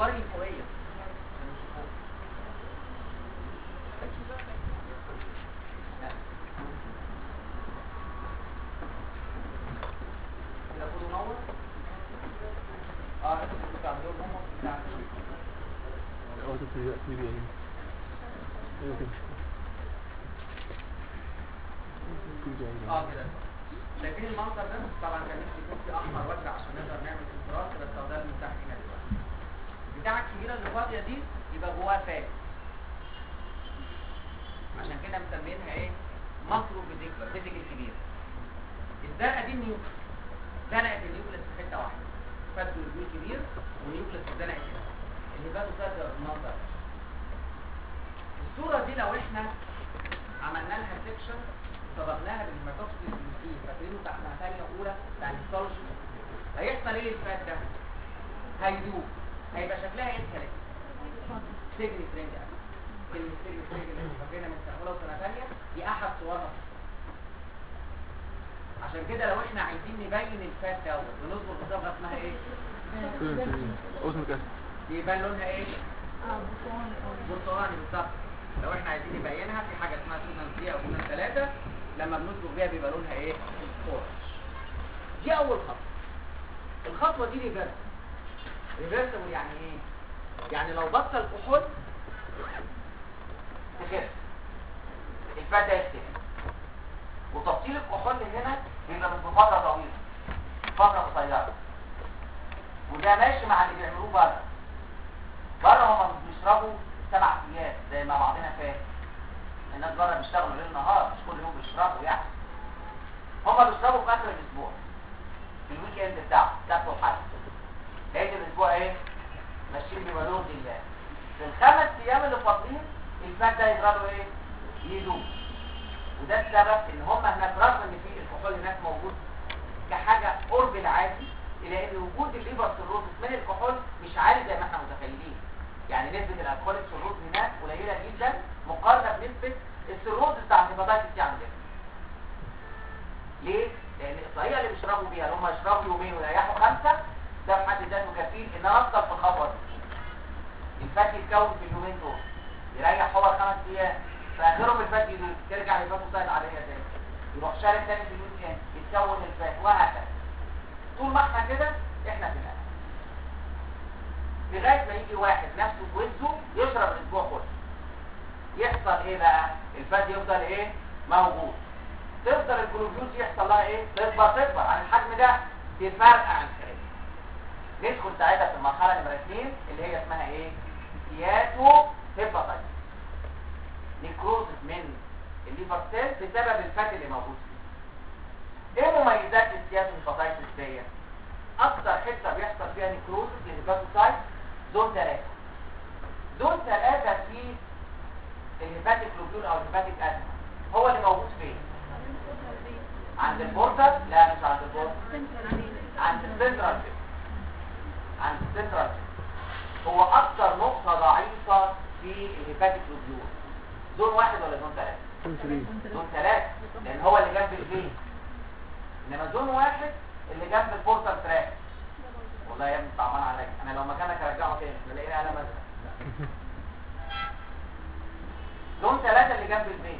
الادوار اللي فوقيه كده كله منور اه بتاع دول هم بتاع أو تبتدي تبتدي يعني أيوة كده تبتدي يعني اه كده شايفين المنظر ده طبعا كان نفسي يكون في احمر وازرق عشان نقدر نعمل انفراج بس هو ده المتاح هنا دلوقتي بتاعه الكبيره اللي فاضيه دي يبقى جواها فات عشان كده مسمينها ايه ماكرو فيزيكولار فيزيكال كبير الزرقاء دي النيوكليس زنقت النيوكليس في حته واحده فات الجول كبير والنيوكليس اتزنقت هنا الهباتو سايت المنظر الصوره دي لو احنا عملنا لها سيكشن صبغناها بالهيماتوكسيس بالسي فاكرينه بتاع سنه ثانيه اولى بتاع الهيستولوجي هيحصل ايه الفات ده؟ هيدوب هيبقى شكلها ايه الكلام؟ سجن فرنج كلمة سجن فرنج اللي احنا فاكرينها من سنه اولى وسنه ثانيه دي احد صورها عشان كده لو احنا عايزين نبين الفات دوت بنظبط بصبغه اسمها ايه؟ أوزمك أسد يبان لونها ايه؟ اه بطون او برتقاني بالظبط لو احنا عايزين نبينها في حاجه اسمها سوزان 3 او سوزان 3 لما بنصبغ بيها بيبقى لونها ايه اورنج دي اول خطوه الخطوه دي ريفرس ريفرسبل يعني ايه يعني لو بطل الكحول تخف الفات ده يختفي وتبطيل الكحول هنا بيبقى من فتره طويله فتره قصيره وده ماشي مع اللي بيعملوه بره بره هم بيشربوا سبع ايام زي ما بعضنا فاهم الناس بره بيشتغلوا ليل نهار مش كل يوم بيشربوا يعني هم بيشربوا في اخر الاسبوع في الويك اند بتاعهم سبت وحد لقيت الاسبوع ايه ماشيين بملوك الله في الخمس ايام اللي فاضلين الفات ده يجرى ايه يدوب وده السبب ان هم هناك رغم ان في الكحول هناك موجود كحاجه قرب العادي الا ان وجود الليفر سيروزس من الكحول مش عالي زي ما احنا متخيلين يعني نسبه الالكوليك سيروز هناك قليله جدا مقارنه بنسبه السيروز بتاع الهيباتايتس يعني ده ليه؟ لان الطريقه اللي بيشربوا بيها اللي هم يشربوا يومين ويريحوا خمسه ده في حد ذاته كفيل ان انا افضل في الخطوه دي الفات يتكون في اليومين دول يريح هو خمس ايام في اخرهم الفات يدوب ترجع للفاتوسايد العاديه تاني يروح شارك تاني في الويك اند يتكون الفات وهكذا طول ما احنا كده احنا في الامان لغايه ما يجي واحد نفسه كويسه يشرب الاسبوع كله يحصل ايه بقى الفات يفضل ايه موجود تفضل الجلوكوز يحصل لها ايه تكبر تكبر عن الحجم ده تفرقع عن الخارج ندخل ساعتها في المرحله نمره 2 اللي هي اسمها ايه سياتو هيباتايتس نيكروزس من الليفر سيل بسبب الفات اللي موجود فيه ايه مميزات السياتو هيباتايتس ديت اكتر حته بيحصل فيها نيكروزس للهيباتوسايت زون 3 زون 3 في الهيباتيك لوبيول او الهيباتيك ادم هو اللي موجود فين عند البورتال لا مش عند البورتال عند السنترال فين عند السنترال فين هو اكتر نقطه ضعيفه في الهيباتيك لوبيول زون واحد ولا زون ثلاثة زون ثلاثة لان هو اللي جنب الفين انما زون واحد اللي جنب البورتال تراك والله يا ابني طعمان عليك انا لو مكانك ارجعه تاني بلاقي قلم ازرق زون ثلاثة اللي جنب الفين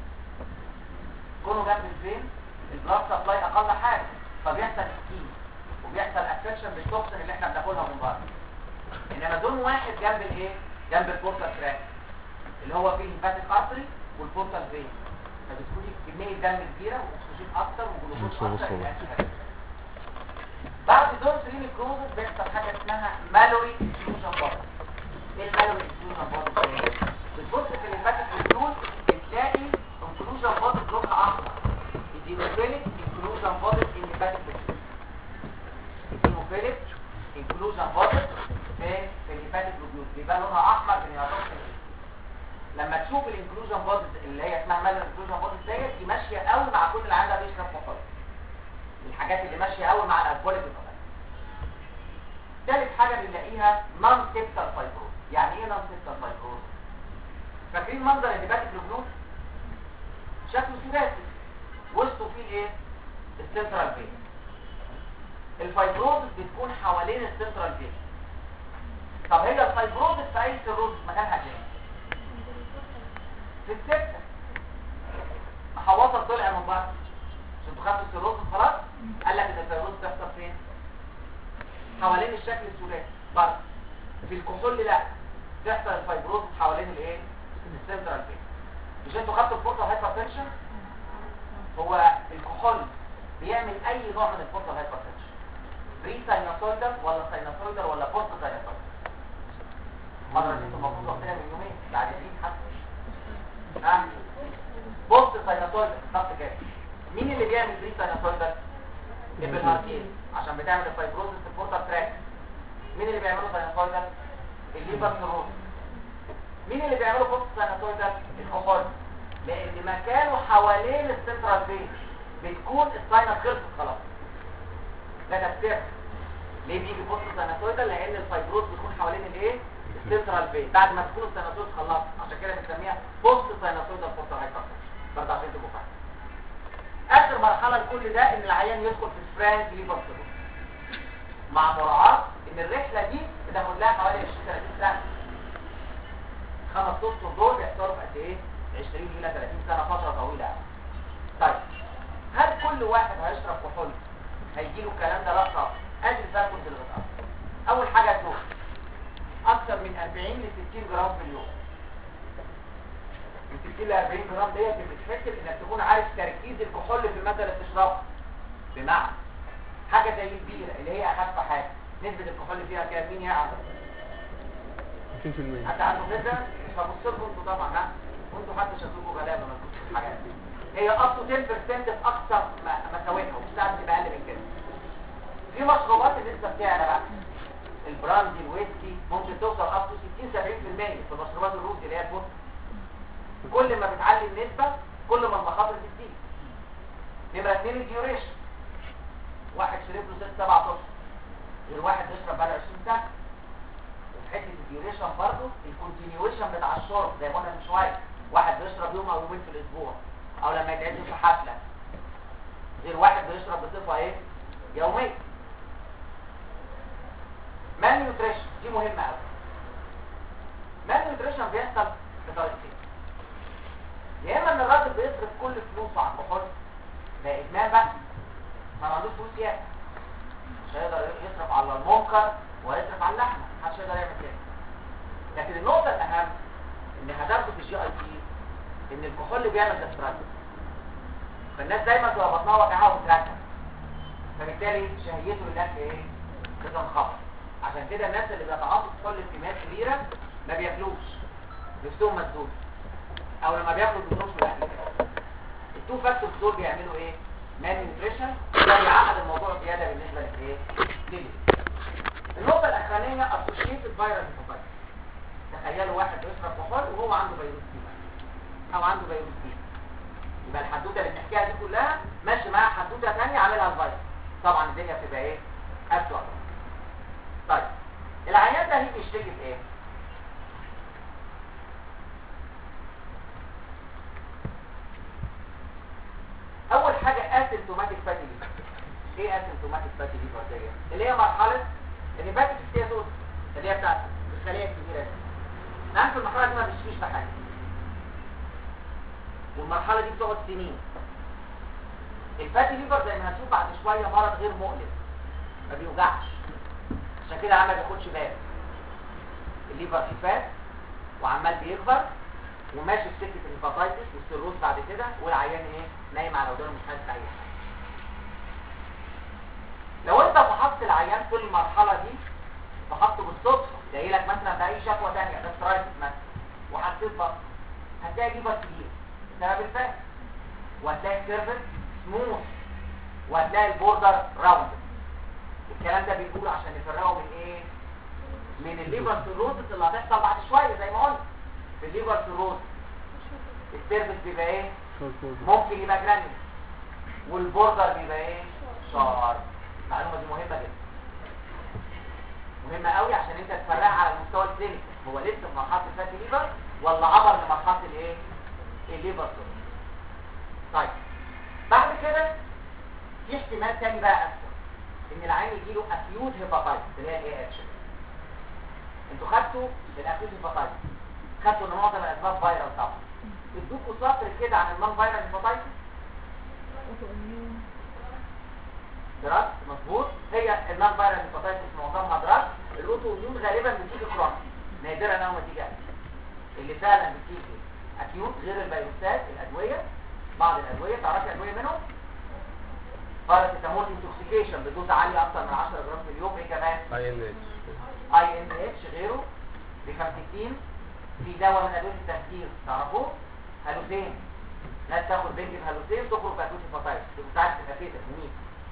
كونه جنب الفين البلاد سبلاي اقل حاجه فبيحصل سكين وبيحصل افكشن بالتوكسين اللي احنا بناكلها من بره انما زون واحد جنب الايه جنب البورتال تراك اللي هو فيه الهيباتيك ارتري والبورتال فين فبتكون كميه دم كبيره واكسجين اكتر وجلوكوز وصل- اكتر وصل. يبقى أسهل. بعد زون 3 نيكروزس بيحصل حاجه اسمها مالوري انفيوجن بودي ايه المالوري انفيوجن بودي بتبص في الهيباتيك ريتيول بتلاقي انفيوجن بودي لونها احمر الدينوفيليك انكلوجن بودي ان هيباتيك ريتيول الدينوفيليك انكلوجن بودي في في الهيباتيك ريتيول بيبقى لونها احمر في الهيباتيك لما تشوف الانكلوجن بودي اللي هي اسمها مالوري انكلوجن بودي ديت دي ماشيه قوي مع كل العاده بيشرب كحول الحاجات اللي ماشيه قوي مع الالكوليك الطبيعي ثالث حاجه بنلاقيها نون سيبتال فايبروز يعني ايه نون سيبتال فايبروز فاكرين منظر الهيباتيك ريبنوز شكله ثلاثي وسطه فيه ايه السنترال فين الفايبروز بتكون حوالين السنترال فين طب هي الفايبروزس في اي سيروزس مكانها فين في السبتة محوطة طلع من بره مش انتوا خدتوا السيروزس خلاص قال لك ان الفايبروزس بتحصل فين حوالين الشكل الثلاثي بره في الكحول لا تحصل الفايبروزس حوالين الايه السنترال فين مش انتوا خدتوا الفورتال هايبرتنشن هو الكحول بيعمل اي نوع من الفورتال هايبرتنشن بري ساينوسويدال ولا ساينوسويدال ولا بوست ساينوسويدال مرة انتوا المفروض واخدينها من يومين بعد عيد حتى ها بوست ساينوسويدال بالظبط كده مين اللي بيعمل بري ساينوسويدال البلهارتين عشان بتعمل الفايبروزس في البورتال تراك مين اللي بيعملوا ساينوسويدال الليبر نيرون مين اللي بيعملوا بوست ساينوسويدال الكحول لان مكانه حوالين السنترال فين بتكون الساينس خلصت خلاص ده تفسير ليه بيجي بوست ساينوسويدال لان الفايبروز بيكون حوالين الايه السنترال فين بعد ما تكون الساينوسويد خلصت عشان كده بنسميها بوست ساينوسويدال بوست هايبرتنشن برضه عشان تبقوا فاهمين اخر مرحله لكل ده ان العيان يدخل في الفرانك ليفر سيروز مع مراعاه ان الرحله دي بتاخد لها حوالي 20 30 سنه خمس اشهر دول بيحصلوا في قد ايه 20 الى 30 سنه فتره طويله قوي طيب هل كل واحد هيشرب كحول هيجي له الكلام ده لا طبعا ادي الفاكتورز اللي بتاثر اول حاجه الدوز اكثر من 40 ل 60 جرام في اليوم من 60 ل 40 جرام ديت بتتفكر انك تكون عارف تركيز الكحول في الماده اللي بتشربها بمعنى حاجه زي البيره اللي هي اخف حاجه نسبه الكحول فيها كام مين يعرف 50% حتى عنده فكره فبص لكم انتوا طبعا ها وانتوا حتى شكلكم غلابه ما تبصوا في الحاجات دي هي اب تو 10% في اقصى م- مساوئها ومش ساعات تبقى اقل من كده في مشروبات اللي لسه بتعلى بقى البراندي الويسكي ممكن توصل اب تو 60 70% في مشروبات الروز اللي هي الفوت كل ما بتعلي النسبه كل ما المخاطر بتزيد نمره اثنين الديوريشن واحد شرب له 6 7 اشهر غير واحد يشرب بقى 20 سنه وفي حته الديوريشن برضه الكونتينيويشن بتاع الشرب زي ما قلنا من شويه واحد بيشرب يوم او يومين في الاسبوع او لما يتعزم في حفله غير واحد بيشرب بصفه ايه يوميه مان نيوتريشن دي مهمه قوي مان نيوتريشن بيحصل بطريقتين يا اما ان الراجل بيصرف كل فلوسه على الكحول ده ادمان بقى ما عندوش فلوس ياكل مش هيقدر يصرف على المنكر ويصرف على اللحمه محدش يقدر يعمل كده لكن النقطه الاهم ان هتاخده في الجي اي تي ان الكحول بيعمل دستراكت فالناس دايما تبقى بطنها وجعها وبتركب فبالتالي شهيته للاكل ايه بتنخفض عشان كده الناس اللي بيتعاطوا كحول بكميات كبيره ما بياكلوش نفسهم مسدود او لما بياكلوا بيخرجوا من الاكل التو فاكتورز دول بيعملوا ايه مان نيوتريشن ده بيعقد الموضوع زياده بالنسبه لايه ليه النقطه الاخرانيه اسوشيتد فيروس هيباتايتس تخيلوا واحد بيشرب كحول وهو عنده فيروس بي او عنده فيروس بي يبقى الحدوته اللي بنحكيها دي كلها ماشي معاها حدوته ثانيه عاملها الفيروس طبعا الدنيا بتبقى ايه اسوء طيب العيان ده هيجي يشتكي بايه اول حاجه اسيمتوماتيك فاتي ليفر ايه اسيمتوماتيك فاتي ليفر دي اللي هي مرحله الهيباتيك ستياتوس اللي هي بتاعت الخليه الكبيره دي نعم في المرحله دي ما بتشفيش بحاجه والمرحله دي بتقعد سنين الفاتي ليفر زي ما هنشوف بعد شويه مرض غير مؤلم ما بيوجعش عشان كده عمال ما بياخدش باله الليفر فيه فات وعمال بيكبر وماشي في سكه الهيباتايتس والسيروز بعد كده والعيان ايه نايم على ودانه مش حاسس باي حاجه لو انت فحصت العيان في المرحله دي فحصته بالصدفه جاي لك مثلا باي شكوى ثانيه جاسترايتس مثلا وحسيت بطن هتلاقي ليفر كبير بسبب الفات وهتلاقي السيرفس سموث وهتلاقي البوردر راوند الكلام ده بيقول عشان نفرقه من ايه من الليفر سيروزس اللي هتحصل بعد شويه زي ما قلنا في الليفر سيروز السيرفس بيبقى ايه شورت بورد ممكن يبقى جرانيول والبوردر بيبقى ايه شارب المعلومه دي مهمه جدا مهمه قوي عشان انت تفرقها على المستوى الكلينيكي هو لسه في مرحله الفاتي ليفر ولا عبر لمرحله الايه الليفر سيروز طيب بعد كده في احتمال تاني بقى اسوء ان العين يجيله اكيوت هيباتايتس اللي هي الاي اتش انتوا خدتوا الاكيوت هيباتايتس خدتوا ان معظم الاسباب فيروس طبعا ادوكوا سطر كده عن النون فيرال هيباتايتس اوتو اميون دراج مظبوط هي النون فيرال هيباتايتس معظمها دراج الاوتو اميون غالبا بتيجي كرونيك نادرا انها ما تيجي أكيوت. اللي فعلا بتيجي اكيوت غير الفيروسات الادويه بعض الادويه تعرفي ادويه منهم باراسيتامول انتوكسيكيشن بدوز عاليه اكتر من 10 جرام في اليوم ايه كمان اي ان اتش اي ان اتش غيره بخمسين في دواء من ادويه التخدير تعرفوه هالوسين ناس تاخد بنج هالوسين تخرج باكوت هيباتايتس بتاعت تفاتيتك مين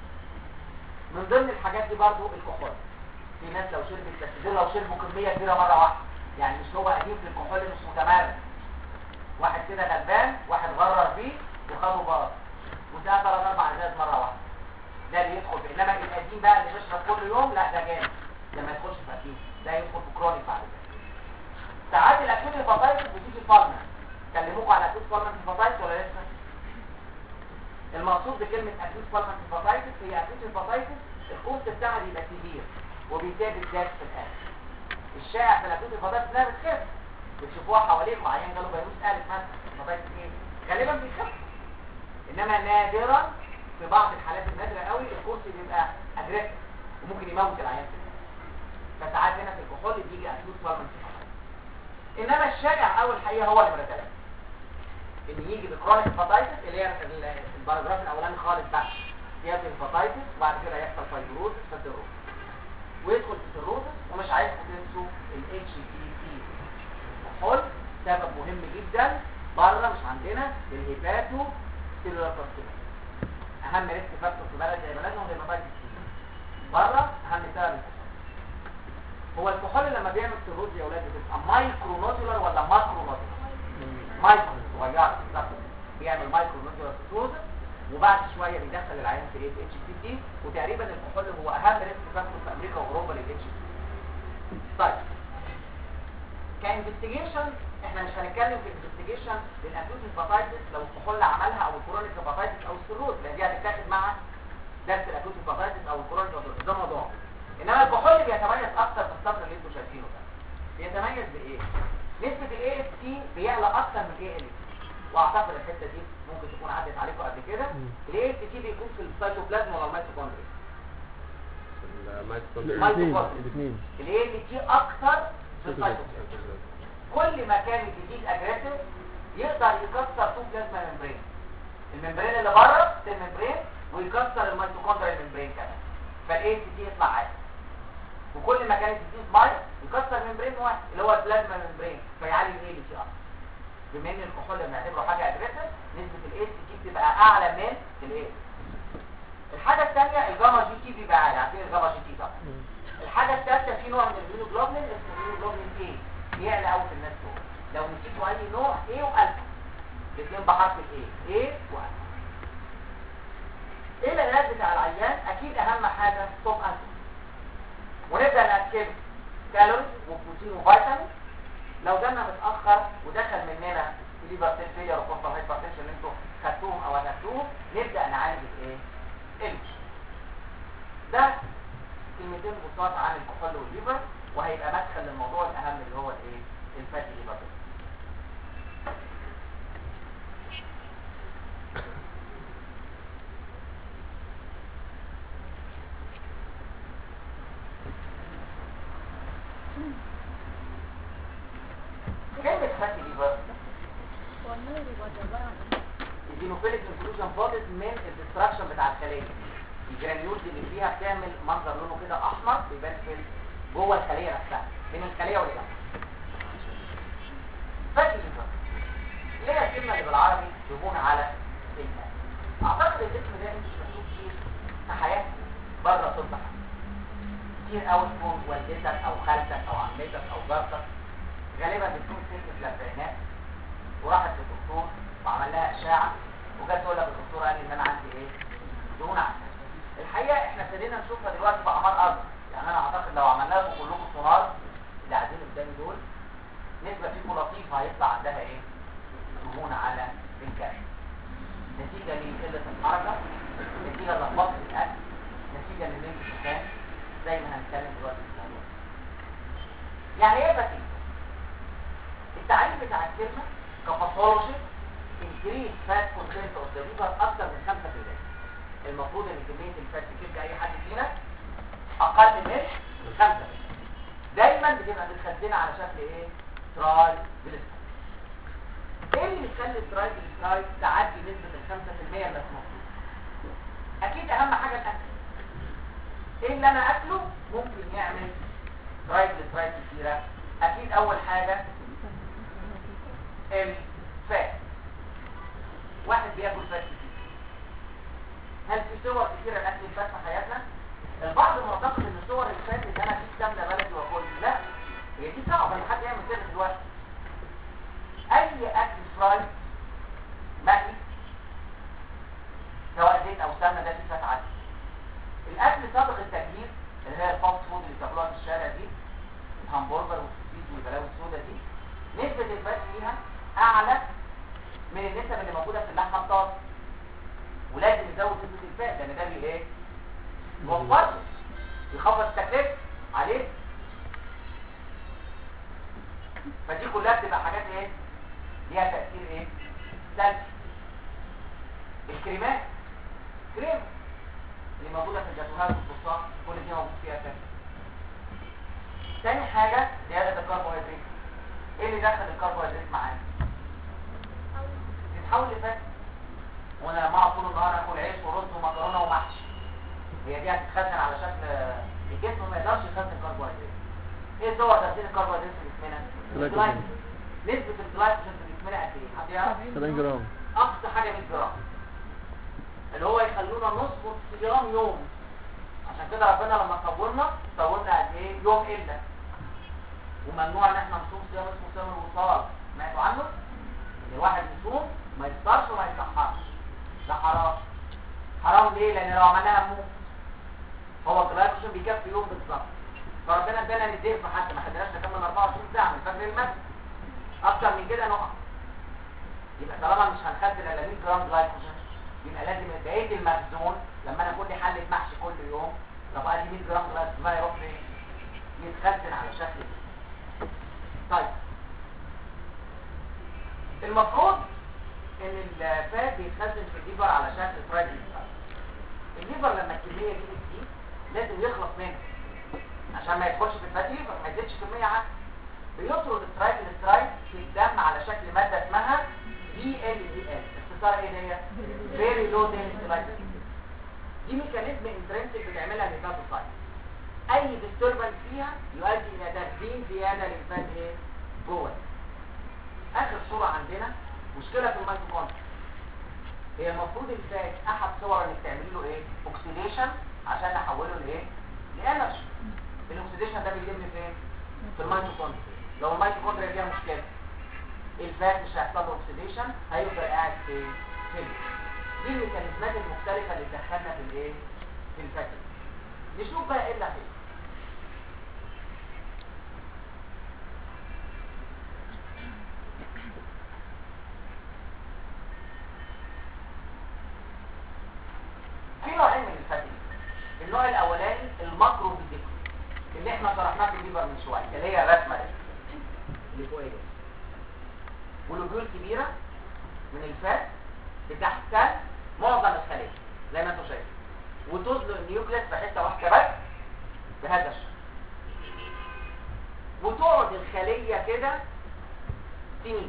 من ضمن الحاجات دي برضو الكحول في ناس لو شربت بس دول لو شربوا كميه كبيره مره واحده يعني مش هو قديم في الكحول مش متمرس واحد كده غلبان واحد غرر بيه وخده باص وده ثلاث اربع ازاز مره واحده ده اللي يدخل فيه انما القديم بقى اللي بيشرب كل يوم لا ده جامد ده ما يدخلش في اكيد ده يدخل في كرونيك بعد كده ساعات الاكيوت هيباتايتس بتيجي فالمن كلموكوا على اكيوت فالمن هيباتايتس ولا لسه المقصود بكلمه اكيوت فالمن هيباتايتس هي اكيوت هيباتايتس الكورس بتاعها بيبقى كبير وبيتابع الذات في الاخر الشائع في الاكيوت هيباتايتس انها بتخف بتشوفوها حواليكم عيان جاله فيروس الف مثلا هيباتايتس ايه غالبا بيخف انما نادرا في بعض الحالات النادره قوي الكورس بيبقى اجريسيف وممكن يموت العيان في الآخر. فساعات هنا في الكحول بيجي اكيوت فالمن هيباتايتس انما الشائع اول الحقيقه هو نمره ثلاثه ان يجي بكرونيك هيباتايتس اللي هي ال- الباراجراف الاولاني خالص بقى سياسه الهيباتايتس وبعد كده يحصل فايبروزس فالدروز ويدخل في السيروزس ومش عايزكم تنسوا الاتش تي سي كحول سبب مهم جدا بره مش عندنا الهيباتو سيلولار كارسينوما اهم ريسك فاكتور في بلد زي بلدنا هو الهيباتايتس سي بره اهم سبب الكحول هو الكحول لما بيعمل سيروز يا اولاد بتبقى مايكرو نودولار ولا ماكرو نودولار مايكرو صغيره بالظبط بيعمل مايكرو نودولار سيروز وبعد شويه بيدخل العيان في ايه اتش سي تي وتقريبا الكحول هو اهم ريسك فاكتور في امريكا واوروبا للاتش سي طيب كانفستيجيشن احنا مش هنتكلم في انفستيجيشن للاكوت هيباتايتس لو الكحول عملها او الكرونيك هيباتايتس او السيروز لان دي هتتاخد مع درس الاكوت هيباتايتس او الكرونيك هيباتايتس ده موضوع انما الكحول بيتميز اكتر في السطر اللي انتم شايفينه ده بيتميز بايه نسبه الاي اس تي بيعلى اكتر من الاي ال واعتقد الحته دي ممكن تكون عدت عليكم قبل كده الاي اس تي بيكون في السيتوبلازم ولا الميتوكوندريا الاثنين الاثنين الاي ال تي اكتر في السيتوبلازم كل ما كان الجديد اجريسيف يقدر يكسر تو بلازما ممبرين الممبرين اللي بره سيل ممبرين ويكسر الميتوكوندريال ممبرين كمان فالاي اس تي يطلع عادي وكل ما كان الجديد مايل يكسر ممبرين واحد اللي هو البلازما ممبرين فيعلي الاي ال تي اكتر بما ان الكحول لما نعتبره حاجه اجريسيف نسبه الاي اس تي بتبقى اعلى من الاي الحاجه الثانيه الجاما جي تي بيبقى عالي عارفين الجاما جي تي طبعا الحاجه الثالثه في نوع من الهيموجلوبين اسمه الهيموجلوبين ايه بيعلى قوي في الناس دول لو نسيتوا اي نوع ايه والفا الاثنين بحرف الايه ايه والفا ايه العلاج بتاع العيان اكيد اهم حاجه توب انتي ونبدا نركب كالوريز وبروتين وفيتامين لو جالنا متاخر ودخل مننا ليفر سيل فيلير وكونتر هايبرتنشن اللي انتوا خدتوهم او هتاخدوهم نبدا نعالج الايه الاتش ده كلمتين بساط عن الكحول والليفر وهيبقى مدخل للموضوع الاهم اللي هو الايه الفاتي ليفر كلمة فاتي ليفر هو النور بيبقى عبارة عن ايه؟ الزينوفيليك انفلوجن فاضت من الدستراكشن بتاع الخليه الجرانيولز اللي فيها بتعمل منظر لونه كده احمر بيبان في جوه الخليه نفسها بين الخليه والجنب فاتي ليفر اللي هي الكلمه اللي بالعربي دهون على الماء اعتقد الاسم ده انتوا سمعتوه كتير في حياتك بره طب حياتك. كتير قوي تكون والدتك او خالتك او عمتك او جارتك غالبا بتكون ست في الاربعينات وراحت للدكتور وعمل لها اشعه وجت تقول لك الدكتور قال لي ان انا عندي ايه دهون على الجسم. الحقيقه احنا ابتدينا نشوفها دلوقتي باعمار اكبر يعني انا اعتقد لو عملنا لكم كلكم سونار اللي قاعدين قدامي دول نسبه فيكم لطيفه هيطلع عندها ايه دهون على الجسم نتيجه لقله الحركه نتيجه للخبط في الاكل نتيجه لنمط السكان زي ما هنتكلم دلوقتي في الموضوع يعني ايه فاتي التعريف بتاع الكلمه كباثولوجي انكريس فات كونتنت اوف ذا ليفر اكتر من 5% المفروض ان كميه الفات تبقى اي حد فينا اقل من 5% دايما بتبقى متخزنه على شكل ايه تراي جليسرايد ايه اللي يخلي التراي جليسرايد تعدي نسبه ال 5% المسموح اكيد اهم حاجه الاكل ايه اللي انا اكله ممكن يعمل تراي جليسرايد كتيره اكيد اول حاجه الفات واحد بياكل فات كتير هل في صور كتيره لاكل الفات في حياتنا البعض معتقد ان صور الفات ان انا اجيب سمنه بلدي واكل لا هي دي صعبه ان حد يعمل كده دلوقتي اي اكل فراي مقلي سواء زيت او سمنه ده فيه فات عادي الاكل سابق التجهيز اللي هي الفاست فود اللي بتاكلوها في الشارع دي الهمبرجر والسوسيس والبلاوي السوداء دي نسبه الفات فيها اعلى من النسب اللي موجوده في اللحمه الطازه ولازم يزود نسبه الفات لان ده بي ايه يوفر يخفض التكلفه عليه فدي كلها بتبقى حاجات ايه ليها تاثير ايه سلبي الكريمات كريم اللي موجوده في الجاتوهات والصوصات كل دي موجود فيها فات تاني حاجه زياده الكربوهيدرات ايه اللي دخل الكربوهيدرات معانا تتحول لفات وانا لما اقعد طول النهار اكل عيش ورز ومكرونه ومحشي هي دي هتتخزن على شكل الجسم ما يقدرش يخزن كربوهيدرات ايه صور تخزين الكربوهيدرات في جسمنا جلايكوجين. نسبه الجلايكوجين في جسمنا قد ايه حد يعرف 70 جرام اقصى حاجه 100 جرام اللي هو يخلونا نصبر صيام يوم عشان كده ربنا لما صورنا صورنا قد ايه يوم الا وممنوع ان احنا نصوم صيام اسمه صيام الوصال سمعتوا عنه ان الواحد يصوم ما يفطرش وما يتسحرش ده حرام حرام ليه لان لو عملناها نموت هو الجلايكوجين بيكفي يوم بالظبط فربنا ادانا نديه في حد ما خدناش نكمل 24 ساعه من فجر المسجد اكتر من كده نقع يبقى طالما مش هنخزن الا 100 جرام جلايكوجين يبقى لازم بقيه المخزون لما انا اكل لي حله محشي كل يوم طب ادي 100 جرام جلايكوجين بقى يروح فين؟ يتخزن على شكل كده. طيب المفروض ان الفات بيتخزن في الليفر على شكل فرايد الليفر لما الكميه دي بتزيد لازم يخلص منها عشان ما يدخلش في الفات ليفر ما يزيدش كميه عنه بيطرد الترايجليسرايد في الدم على شكل ماده اسمها دي ال دي ال اختصار ايه ديت فيري لو دنسيتي دي ميكانيزم انترنسك بتعملها الهيباتوسايت اي ديستربنس فيها يؤدي الى تخزين زياده للفات ايه جوه اخر صوره عندنا مشكله في الميتوكوندريا هي المفروض الفات احد صور انك تعملي له ايه اوكسيديشن عشان نحوله لايه لانرجي الاكسيديشن ده بيتم فين في الميتوكوندريا لو الميتوكوندريا فيها مشكله الفات مش هيحصل له اوكسيديشن هيفضل قاعد في في دي الميكانيزمات المختلفه اللي دخلنا في الايه في الفات نشوف بقى ايه اللي هيحصل في نوعين من الفاتي النوع الاولاني الماكرو فيزيكال اللي احنا شرحناه في الليفر من شويه اللي هي الرسمه دي اللي فوق دي ولوجول كبيره من الفات بتحتل معظم الخليه زي ما انتم شايفين وتزلق النيوكليس في حته واحده بس بهذا الشكل وتقعد الخليه كده سنين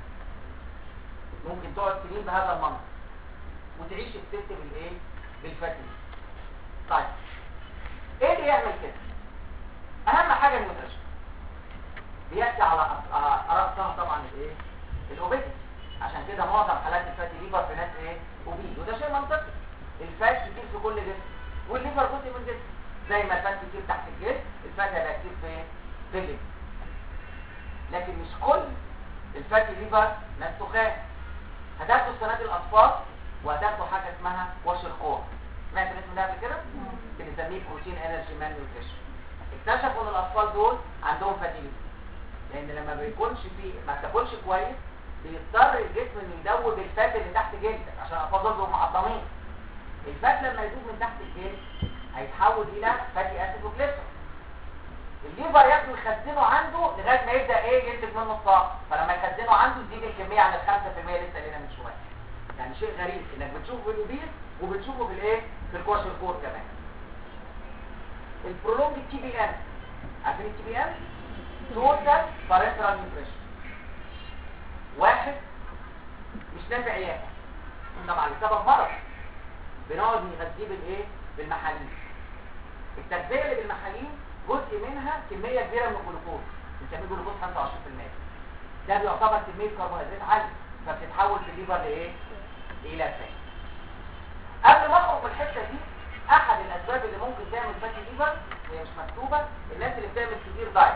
ممكن تقعد سنين بهذا المنظر وتعيش الست بالايه بالفتن طيب ايه اللي يعمل كده اهم حاجه النيوتريشن بياتي على أس- آه، راسها طبعا الايه الاوبيتي عشان كده معظم حالات الفاتي ليفر في ناس ايه اوبيز وده شيء منطقي الفات كتير في كل جسم والليفر جزء من الجسم زي ما الفات كتير تحت الجسم الفات هيبقى كتير في في الجسم لكن مش كل الفاتي ليفر ناس تخان هتاخدوا السنه دي الاطفال وهتاخدوا حاجه اسمها وش الكور سمعت الاسم ده قبل كده بنسميه بروتين انرجي مان نيوتريشن اكتشفوا ان الاطفال دول عندهم فاتي ليفر لان لما بيكونش فيه ما بتاكلش كويس بيضطر الجسم انه يدوب الفات اللي تحت جلدك عشان الاطفال دول بيبقوا معظمين الفات لما يدوب من تحت الجلد هيتحول الى فاتي اسيد وجليسرول الليفر ياخده يخزنه عنده لغايه ما يبدا ايه ينتج منه الطاقه فلما يخزنه عنده تزيد الكميه عن ال 5% لسه لنا من شويه يعني شيء غريب انك بتشوفه في الاوبيس وبتشوفه في الايه في الكوش الكور كمان البرولونج تي بي ان عارفين التي بي ان توتال بارنترال نيوتريشن واحد مش نافع ياكل طبعا لسبب مرض بنقعد نغذيه بالايه بالمحاليل التغذيه اللي بالمحاليل جزء منها كميه كبيره من الجلوكوز بنسميه جلوكوز 25% ده بيعتبر كميه كربوهيدرات عاليه فبتتحول في الليفر لايه الى فات قبل ما اخرج من الحته دي احد الاسباب اللي ممكن تعمل فاتي ليفر هي مش مكتوبه الناس اللي بتعمل كتير دايت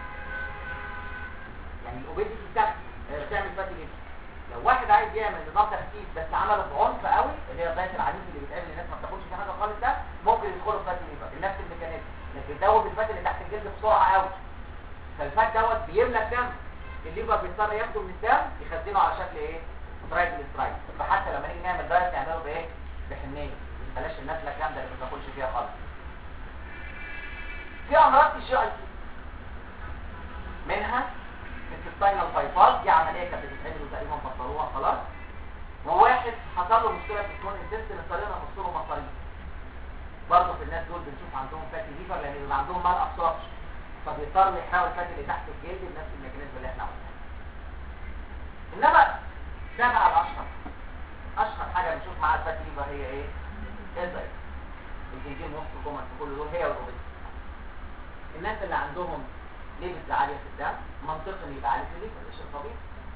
يعني الاوبيديتي بتاعت بتعمل فاتي ليفر لو واحد عايز يعمل نظام تخسيس بس عمله بعنف قوي اللي هي الدايت العنيف اللي بيتعمل للناس ما بتاكلش فيه حاجه خالص ده ممكن يدخلوا في فاتي ليفر بنفس الميكانيزم انك بتدوب الفات اللي تحت الجلد بسرعه قوي فالفات دوت بيملى الدم الليفر بيضطر ياخده من الدم يخزنه على شكل ايه ترايجليسرايد فحتى لما نيجي نعمل دايت نعمله بايه بحنيه بلاش النزله الجامده اللي ما بناكلش فيها خالص في امراض في الجي اي تي منها السباينال بايباس دي عمليه كانت بتتعمل وتقريبا فطروها خلاص وواحد حصل له مشكله في الكون انتستين اضطرينا نحط له مصاريف برضه في الناس دول بنشوف عندهم فاتي ليفر لان بيبقى عندهم مال ابسوربشن فبيضطروا يحاول الفاتي اللي تحت الجلد بنفس الميكانيزم اللي احنا قلناه انما ده بقى الاشهر اشهر حاجه بنشوف معاها الفاتي ليفر هي ايه الزايد الجنجين وسط كومن كل دول هي والاوبيس الناس اللي عندهم ليفلز عاليه في الدم منطقي يبقى عالي في الليفر ده شيء طبيعي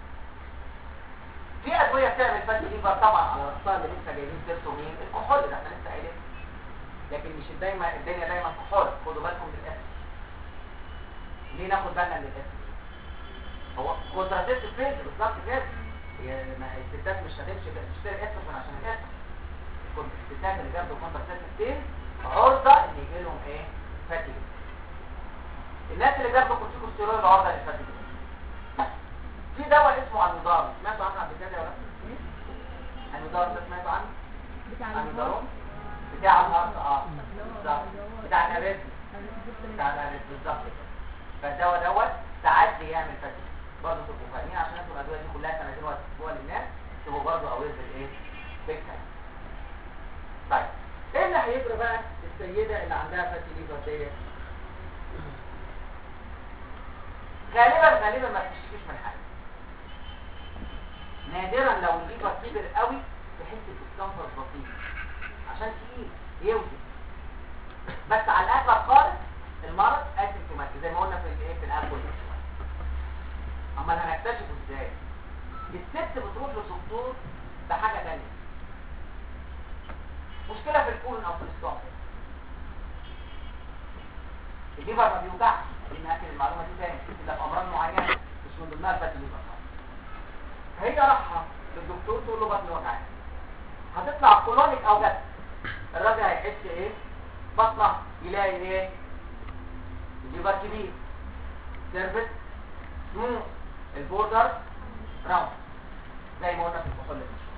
في ادويه بتعمل فاتي ليفر طبعا على راسها اللي لسه جايبين سيرته مين الكحول ده احنا لسه قايلين لكن مش دايما الدنيا دايما كحول خدوا بالكم من الاسم ليه ناخد بالنا من الاسم هو كونتراسيبتيف فيز بالظبط كده هي ما الستات مش هتمشي تشتري استروجين عشان الاسم الستات اللي بياخدوا كونتراسيبتيف فيز عرضه ان يجي لهم ايه فاتي الناس اللي بياخدوا كورتيكوستيرويد عرضه للفاتي في دواء اسمه انودار سمعتوا عنه قبل كده ولا لا انودار ده سمعتوا عنه بتاع انودارون بتاع الهارت اه بالظبط بتاع الاريثم بتاع الاريثم بالظبط كده فالدواء دوت ساعات بيعمل فاتي برضه تبقوا فاهمين عشان انتوا الادويه دي كلها سنتين وهتسيبوها للناس تبقوا برضه اوير بالايه بالكلام طيب ايه اللي هيجرى بقى السيده اللي عندها فاتي ليفر ديت غالبا غالبا ما بتشتكيش من حاجه نادرا لو الليفر كبر قوي تحس بالديسكمفورت بسيط عشان تقيل يوزن بس على الاغلب خالص المرض اسيمتوماتيك زي ما قلنا في الايه في الالكول امال هنكتشفه ازاي الست بتروح للدكتور بحاجه ثانيه مشكله في الكولون او في الاستومك الليفر ما بيوجعش دي ناكل المعلومه دي تاني الا في امراض معينه مش من ضمنها الفات الليفر هي راحه للدكتور تقول له بطني وجعاني هتطلع كولونيك او جد الراجل هيحس ايه بطنه يلاقي ايه الليفر كبير سيرفس سموث البوردر راوند زي ما قلنا في الكحول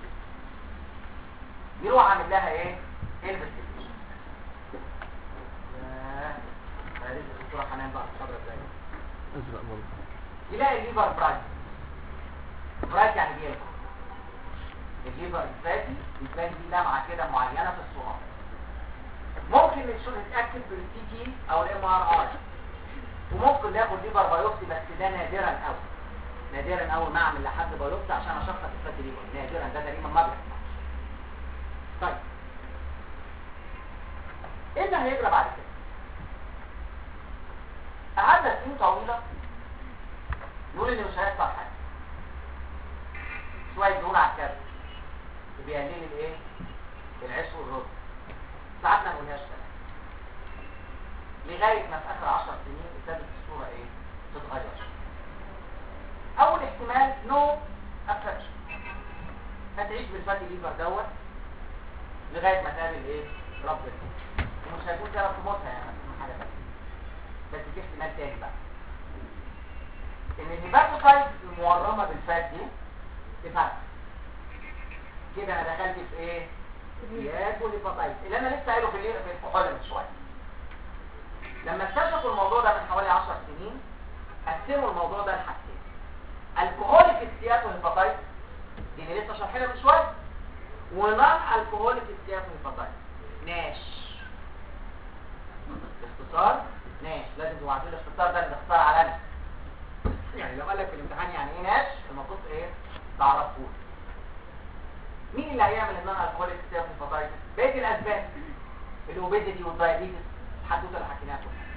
يروح عامل لها ايه انفستيجيشن يا ريت الدكتوره حنان بقى الخبره ازاي ازرق برضه يلاقي الليفر برايت برايت يعني بيلمع الليفر الفاتي بتبان دي لمعه كده معينه في الصوره ممكن نشوف نتاكد بالسي تي او الام ار اي وممكن ناخد ليفر بايوبسي بس ده نادرا قوي نادرا قوي ما اعمل لحد بايوبسي عشان اشخص الفاتي ليفر نادرا ده تقريبا ما بيحصلش طيب ايه اللي هيجرى بعد كده قعدنا سنين طويله نقول ان مش هيحصل حاجه شويه دهون على الكبد وبيقلل الايه العيش والرز ساعات ما نقولهاش كلام لغايه ما في اخر 10 سنين ابتدت الصوره ايه تتغير اول احتمال نو افكشن هتعيش بالفاتي ليفر دوت لغايه ما تقابل ايه ربنا ومش هيكون سبب في موتها يعني هتكون حاجه بس بس في احتمال تاني بقى ان الهيباتوسايت المورمه بالفات دي تفرق كده انا دخلت في ايه سياد والهيباتايت اللي انا لسه قايله في الليل في الكحول من شويه لما اكتشفوا الموضوع ده من حوالي 10 سنين قسموا الموضوع ده لحاجتين الكحوليك ستياتوهيباتايتس دي اللي لسه شارحينها من شويه ونون الكحوليك ستياتوهيباتايتس ناش باختصار ناش لازم تبقوا عارفين الاختصار ده باختصار عالمي يعني لو قال لك في الامتحان يعني ايه ناش المفروض ايه تعرفوه مين اللي هيعمل النون الكحوليك ستياتوهيباتايتس بقيه الاسباب الاوبيديتي والدايابيتس الحدوته اللي حكيناها كلها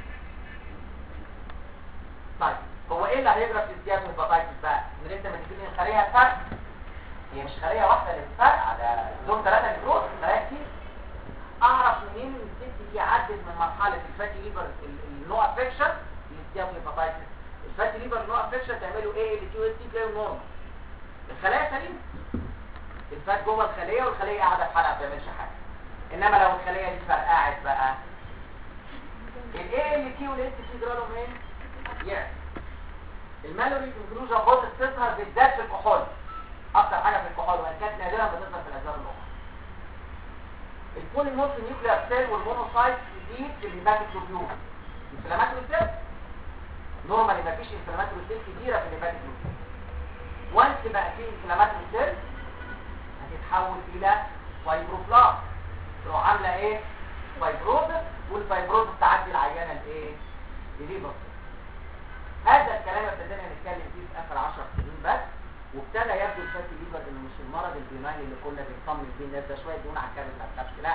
طيب هو ايه اللي هيجرى في الزيادة الهيباتايتس بقى ان انت ما تجيب الخليه الفرق هي مش خليه واحده اللي بتفرقع ده دول ثلاثه نيكروز خلايا كتير اعرف منين ان الست دي عدت من مرحله الفاتي ليفر النو افكشن للزيادة الهيباتايتس الفاتي ليفر النو افكشن تعمله ايه اللي كيو اس تي تلاقيه نورمال الخلايا سليمه الفات جوه الخليه والخليه قاعده في حالها ما بتعملش حاجه انما لو الخليه دي فرقعت بقى الاي ال تي والاس تي جرالهم ايه يعني المالوري انكلوجن بوزيت تظهر بالذات في الكحول اكتر حاجه في الكحول وان كانت نادرا بتظهر في الاسباب الاخرى البوليمورف نيوكلير سيل والمونوسايت تزيد في الهيباتوكلوبيول انفلاماتوري سيل نورمالي مفيش انفلاماتوري سيل كبيره في الهيباتوكلوبيول وانس بقى في انفلاماتوري سيل هتتحول الى فايبروبلاست تروح عامله ايه فايبروزس والفايبروزس تعدي العيانه لايه لليفر هذا الكلام ابتدينا نتكلم فيه في اخر 10 سنين بس وابتدى يبدو الفاتي ليفر انه مش المرض البيناين اللي كنا بنطمن بيه الناس ده شويه دهون على الكبد ما تخافش لا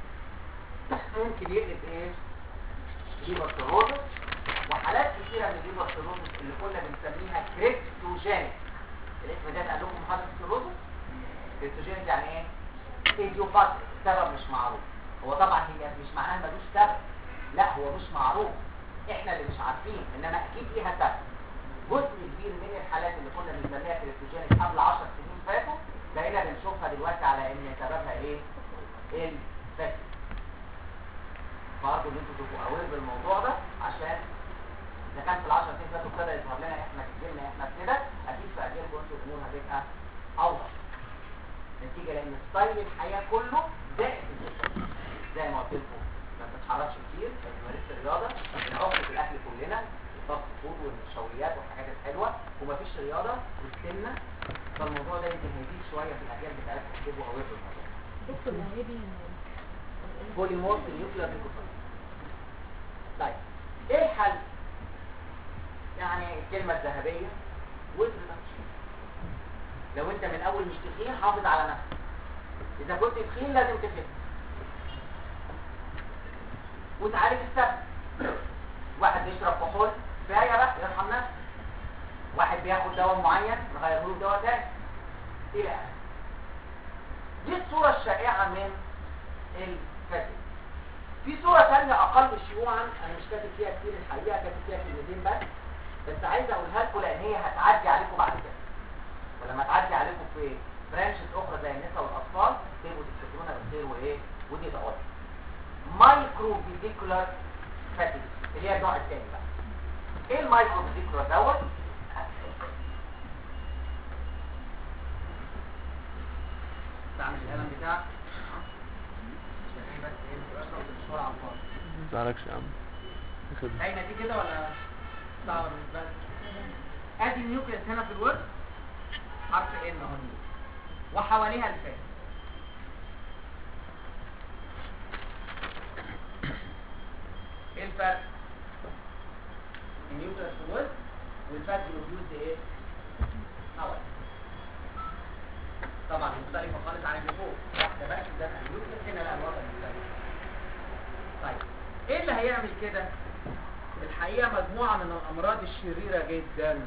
ممكن يقلب ايه ليفر سيروزس وحالات كثيره من الليفر سيروزس اللي كنا بنسميها كريبتوجينيك الاسم ده قال لكم محاضره السيروزس كريبتوجينيك يعني ايه ايديوباثيك سبب مش معروف هو طبعا هي مش معناها ملوش سبب لا هو مش معروف احنا اللي مش عارفين انما اكيد ليها سبب جزء كبير من الحالات اللي كنا بنسميها كريبتوجينيك قبل 10 سنين فاتوا بقينا بنشوفها دلوقتي على ان سببها ايه الفاتي فارجو ان انتوا تبقوا اوير بالموضوع ده عشان اذا كان في ال 10 سنين فاتوا ابتدى يظهر لنا احنا في جيلنا احنا كده اكيد في اجيال انتوا الامور هتبقى اوضح نتيجه لان ستايل الحياه كله زائد الجسم زي ما قلت لكم ما بنتحركش كتير ما بنمارسش رياضه بنعق في الاكل كلنا الفاست فود والنشويات والحاجات الحلوه ومفيش رياضه والسمنه فالموضوع ده يمكن هيزيد شويه في الاجيال بتاعتكم تبقوا اوير بالموضوع دكتور يعني ايه بوليمورف نيوكلير ليكوسايت طيب ايه الحل يعني الكلمه الذهبيه وزن نفسك لو انت من اول مش تخين حافظ على نفسك اذا كنت تخين لازم تخس وتعالج السبب واحد بيشرب كحول كفايه بقى يرحم نفسه واحد بياخد دواء معين نغير له دواء تاني الى اخره دي الصوره الشائعه من الكاتب في صوره ثانيه اقل شيوعا انا مش كاتب فيها كتير الحقيقه كاتب فيها كلمتين بس بس عايز اقولها لكم لان هي هتعدي عليكم بعد كده ولما تعدي عليكم في برانشز اخرى زي النساء والاطفال تبقوا تفتكرونا بالخير وايه ودي ضوابط مايكرو فيزيكولار فاتيج اللي هي النوع الثاني بقى ايه المايكرو فيزيكولار دوت تعمل القلم بتاعك عشان بس ايه بتشرب بسرعه على الفاضي مزعلكش يا عم خدمة باينه دي كده ولا صعبه بالنسبه لك ادي النيوكليس هنا في الورد حرف ان اهو وحواليها الفات ايه الفرق النيوكليس في الورد والفات بيوجد ايه حوالي طبعا مختلفه خالص عن اللي فوق واحده بس ده النيوكليس هنا لا الوضع مختلف طيب ايه اللي هيعمل كده الحقيقه مجموعه من الامراض الشريره جدا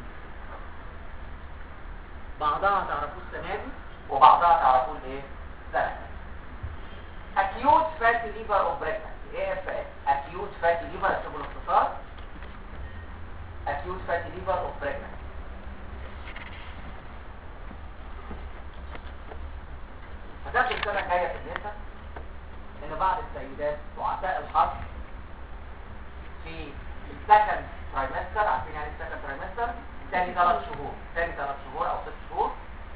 بعضها تعرفوه السنه دي وبعضها تعرفوه الايه السنه acute fatty liver of pregnancy AFS acute fatty liver اكتبوا الاختصار acute fatty liver of pregnancy هتاخد السنه الجايه في النساء ان بعض السيدات ضعفاء الحظ في السكند ترايمستر عارفين يعني السكند ترايمستر تاني ثلاث شهور تاني ثلاث شهور او ست شهور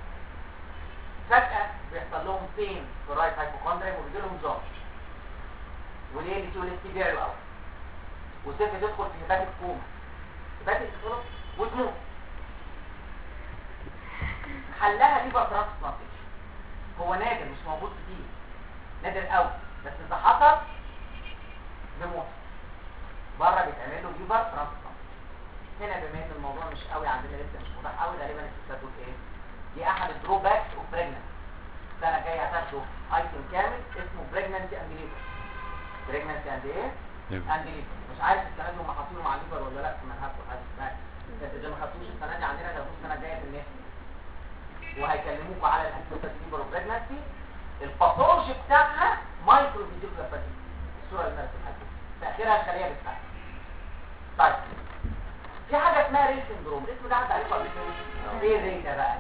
فجأة بيحصل لهم بين في الرايت هايبوكوندريم وبيجي لهم زوج وليه اللي تقول بيعلوا قوي وسيف تدخل في هبات الكوما هبات الكوما وتموت حلها ليفر ترانسبلانتيشن هو نادر مش موجود كتير نادر قوي بس اذا حصل بموت بره بيتعمل له ليفر ترانسبلانت هنا بما ان الموضوع مش قوي عندنا لسه مش واضح قوي غالبا الستات دول ايه دي احد الدروباكس اوف بريجننت السنه الجايه هتاخدوا ايتم كامل اسمه بريجننسي اند ليفر بريجننسي اند ايه اند ليفر مش عارف السنه دي هم حاطينه مع الليفر ولا لا في منهجكم حاجه اسمها بس اذا ما خدتوش السنه دي عندنا هتاخدوه السنه الجايه في الناس وهيكلموكوا على الانسوسات ليفر وبريجننسي الباثولوجي بتاعها مايكرو فيزيكولا فاتيك الصوره اللي نازله لحد في اخرها الخليه بتاعتها طيب في حاجه اسمها ري سندروم الاسم ده عدى عليكم قبل كده ايه ري ده بقى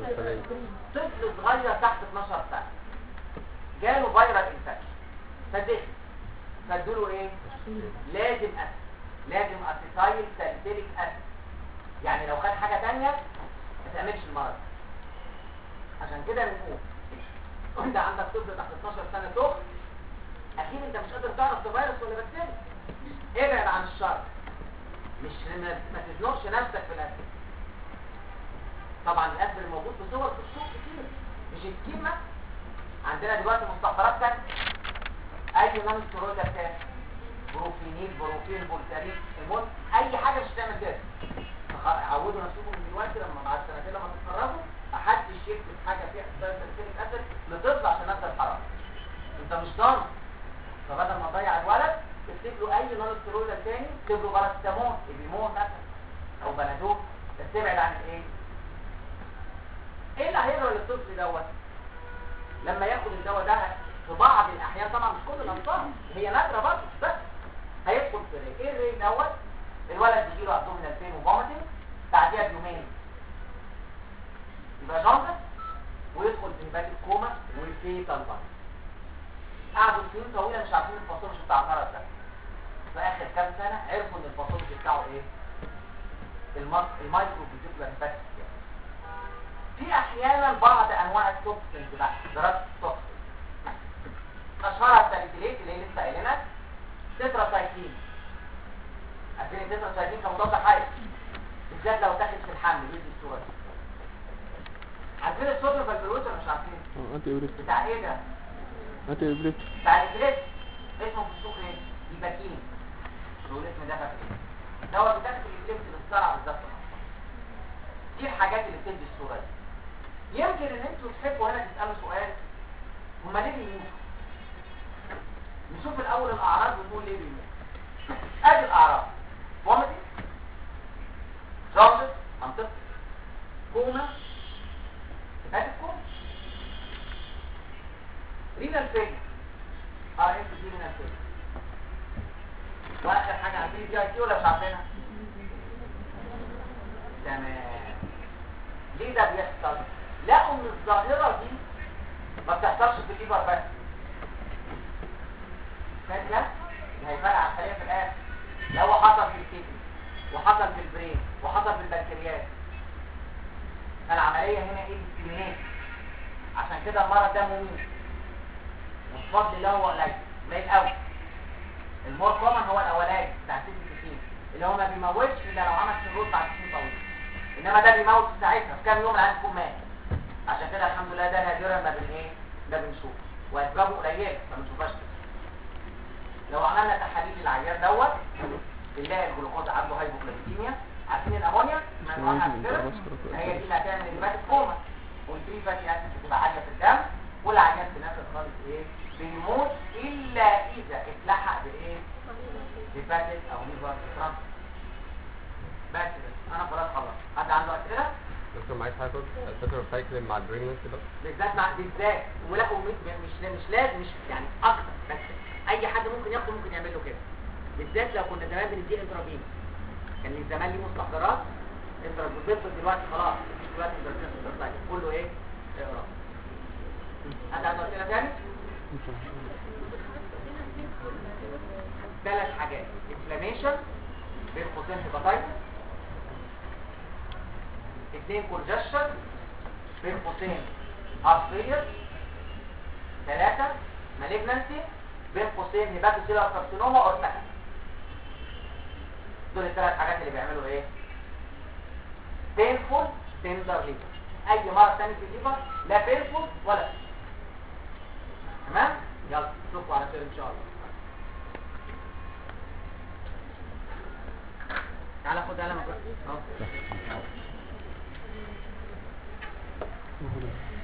طفل صغير تحت 12 سنه جاله فيرال انفكشن فدخل فادوله ايه لازم اسيد لازم اسيتايل ساليسيليك اسيد يعني لو خد حاجه تانية ما تعملش المرض عشان كده بنقول وانت عندك طفل تحت 12 سنه سخن اكيد انت مش قادر تعرف ده فيروس ولا بكتيريا ابعد عن الشر مش ما ما تزنقش نفسك في الاسد طبعا الاسد الموجود في صور في السوق كتير مش الكيمة عندنا دلوقتي مستحضرات تانية اي نون ستيرويد تاني بروفينيل بروفين بولتارين المهم اي حاجه مش هتعمل كده فخ- عودوا نفسكم من دلوقتي لما بعد سنتين لما تتخرجوا محدش يكتب حاجه فيها ساليسيليك اسيد لطفل عشان نفس الحراره انت مش ضامن فبدل ما تضيع الولد اكتب له اي نون ستيرويد تاني اكتب له باراسيتامول ابيمون مثلا او بنادول بس تبعد عن الايه ايه اللي هيجرى للطفل دوت لما ياخد الدواء ده في بعض الاحيان طبعا مش كل الاطفال هي نادره برضه بس هيدخل في الري ايه الري دوت الولد بيجي له ابدومينال بين وفوميتنج بعديها بيومين يبقى جاندس ويدخل في هبات الكوما والفيتال بارد قعدوا سنين طويله مش عارفين الباثولوجي بتاع المرض ده في اخر كام سنه عرفوا ان الباثولوجي بتاعه ايه المايكرو المايكرو فيزيكولار انفكشن في احيانا بعض انواع التوكسينز بقى دراسه التوكسين اشهرها الساليسيليت اللي هي لسه قايلينها تتراسايكلين عارفين التتراسايكلين كمضاد حيوي بالذات لو تاخد في الحمل يدي الصوره دي عارفين الصوديوم فالبروز ولا مش عارفين انتي ابريت بتاع ايه ده انتي ابريت بتاع الجليس اسمه في السوق ايه يباكين هو الاسم ده فاكر دوت بتاخد الجليس بالزرع بالظبط دي الحاجات اللي بتدي الصوره دي يمكن ان انتوا تحبوا هنا تسالوا سؤال هما ليه بيموتوا نشوف الاول الاعراض ونقول ليه بيموتوا ادي الاعراض فوميتنج جوندس منطقي كوما هات الكوما رينال فيل ار ام دي رينال فيل واخر حاجه عارفين دي اي تي ولا مش عارفينها تمام ليه ده بيحصل لقوا ان الظاهره دي ما بتحصلش في الليفر بس فاهم ده اللي هيفرق على الخليه في الاخر ده هو حصل في الكدني وحصل في البرين وحصل في البنكرياس فالعمليه هنا ايه ديسكريمينيت عشان كده المرض ده مميت والفضل الله هو قليل قليل قوي المور كومن هو الاولاني بتاع 66 اللي هو ما بيموتش الا لو عمل سيروز بعد سنين طويله انما ده بيموت في ساعتها في كام يوم العيان يكون مات عشان كده الحمد لله ده نادرا ما بن ايه ما بنشوفه واسبابه قليله ما بنشوفهاش كتير. لو عملنا تحاليل العيان دوت بنلاقي الجلوكوز عنده هايبوغليكيميا عارفين الامونيا ما مش نوعها ممكن كده يبقى بسكر هي دي اللي هتعمل الهبات الكوما والفري فاتي اسيد بتبقى عاليه في الدم والعيان في الاخر خالص ايه بيموت الا اذا اتلحق بايه بفاتس او ليفر ترانس بس كده. انا خلاص خلصت حد عنده اسئله دكتور معاك حاجه التتر سايكلين مع البريجنسي ده بالذات مع بالذات ولا ومش مش مش لازم مش يعني اكتر بس اي حد ممكن ياخده ممكن يعمل له كده بالذات لو كنا زمان بنديه انترافين كان من زمان ليه مستحضرات انترافين بيطلب دلوقتي خلاص دلوقتي انترافين كله ايه اقرا حد عنده اسئله تاني ثلاث حاجات انفلاميشن بين قوسين هيباتايتس اثنين كونجشن بين قوسين هارت ثلاثة مالجنانسي بين قوسين هيباتوسيلر كارسينوما اورتاكا دول الثلاث حاجات اللي بيعملوا ايه painful tender liver اي مرض تاني في الليفر لا painful ولا تمام يلا نشوفكم على خير ان شاء الله تعالى خد قلمك اهو مهلا.